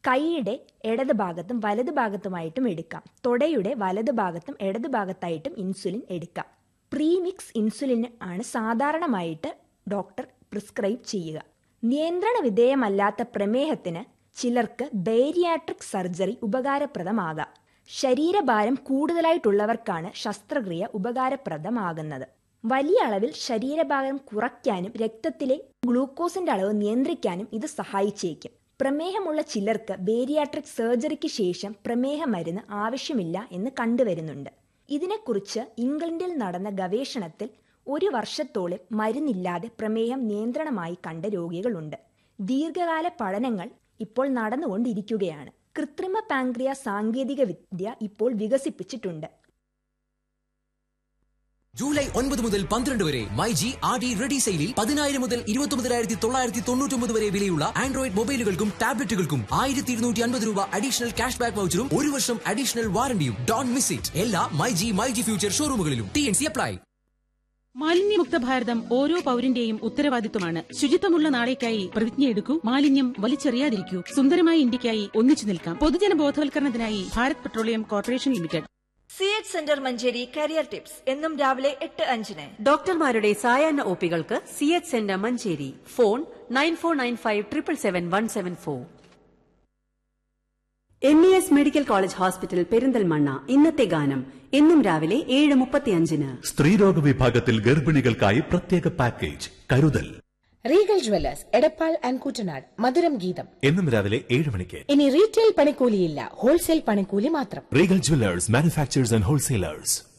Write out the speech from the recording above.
കൈയുടെ ഇടത് ഭാഗത്തും വലത് ഭാഗത്തുമായിട്ടും എടുക്കാം തൊടയുടെ വലത് ഭാഗത്തും ഇടത് ഭാഗത്തായിട്ടും ഇൻസുലിൻ എടുക്കാം പ്രീമിക്സ് ഇൻസുലിൻ ആണ് സാധാരണമായിട്ട് ഡോക്ടർ പ്രിസ്ക്രൈബ് ചെയ്യുക നിയന്ത്രണ വിധേയമല്ലാത്ത പ്രമേഹത്തിന് ചിലർക്ക് ബേരിയാട്രിക് സർജറി ഉപകാരപ്രദമാകാം ശരീരഭാരം കൂടുതലായിട്ടുള്ളവർക്കാണ് ശസ്ത്രക്രിയ ഉപകാരപ്രദമാകുന്നത് വലിയ അളവിൽ ശരീരഭാരം കുറയ്ക്കാനും രക്തത്തിലെ ഗ്ലൂക്കോസിന്റെ അളവ് നിയന്ത്രിക്കാനും ഇത് സഹായിച്ചേക്കും പ്രമേഹമുള്ള ചിലർക്ക് ബേരിയാട്രിക് സർജറിക്ക് ശേഷം പ്രമേഹ മരുന്ന് ആവശ്യമില്ല എന്ന് കണ്ടുവരുന്നുണ്ട് ഇതിനെക്കുറിച്ച് ഇംഗ്ലണ്ടിൽ നടന്ന ഗവേഷണത്തിൽ ഒരു വർഷത്തോളം മരുന്നില്ലാതെ പ്രമേഹം നിയന്ത്രണമായി കണ്ട രോഗികളുണ്ട് ദീർഘകാല പഠനങ്ങൾ ഇപ്പോൾ നടന്നുകൊണ്ടിരിക്കുകയാണ് കൃത്രിമ പാങ്ക്രിയ സാങ്കേതിക വിദ്യ ഇപ്പോൾ വികസിപ്പിച്ചിട്ടുണ്ട് ജൂലൈ ഒൻപത് മുതൽ പന്ത്രണ്ട് വരെ my G R D ready സെയിലിൽ പതിനായിരം മുതൽ ഇരുപത്തൊമ്പതിനായിരത്തി തൊള്ളായിരത്തി തൊണ്ണൂറ്റൊമ്പത് വരെ വിലയുള്ള ആൻഡ്രോയിഡ് മൊബൈലുകൾക്കും ടാബ്ലറ്റുകൾക്കും ആയിരത്തി ഇരുന്നൂറ്റി അൻപത് രൂപ അഡീഷണൽ ക്യാഷ് ബാക്ക് വൗച്ചറും ഒരു വർഷം അഡീഷണൽ വാറണ്ടിയും ഡോൺ മിസ് ഇറ്റ് എല്ലാ my G my G future ഷോറൂമുകളിലും ടി എൻ സി അപ്ലൈ മാലിന്യമുക്ത ഭാരതം ഓരോ പൗരന്റെയും ഉത്തരവാദിത്വമാണ് ശുചിത്വമുള്ള നാളേക്കായി പ്രതിജ്ഞയെടുക്കൂ മാലിന്യം വലിച്ചെറിയാതിരിക്കൂ സുന്ദരമായ ഇന്ത്യക്കായി ഒന്നിച്ചു നിൽക്കാം പൊതുജന ബോധവൽക്കരണത്തിനായി Bharat petroleum corporation limited C H centre Manjeri career tips എന്നും രാവിലെ എട്ട് അഞ്ചിന് ഡോക്ടർമാരുടെ സായാഹ്ന ഒപികൾക്ക് C H centre Manjeri phone nine four nine five triple seven one seven four M E S medical college hospital Perinthalmanna ഇന്നത്തെ ഗാനം എന്നും രാവിലെ ഏഴ് മുപ്പത്തിയഞ്ചിന് സ്ത്രീരോഗ വിഭാഗത്തിൽ ഗർഭിണികൾക്കായി പ്രത്യേക പാക്കേജ് കരുതൽ Regal jewellers Edappal and Kuttanad മധുരം ഗീതം എന്നും രാവിലെ ഏഴ് മണിക്ക് ഇനി റീറ്റെയിൽ പണിക്കൂലിയില്ല ഹോൾസെയിൽ പണിക്കൂലി മാത്രം Regal jewellers manufacturers and wholesalers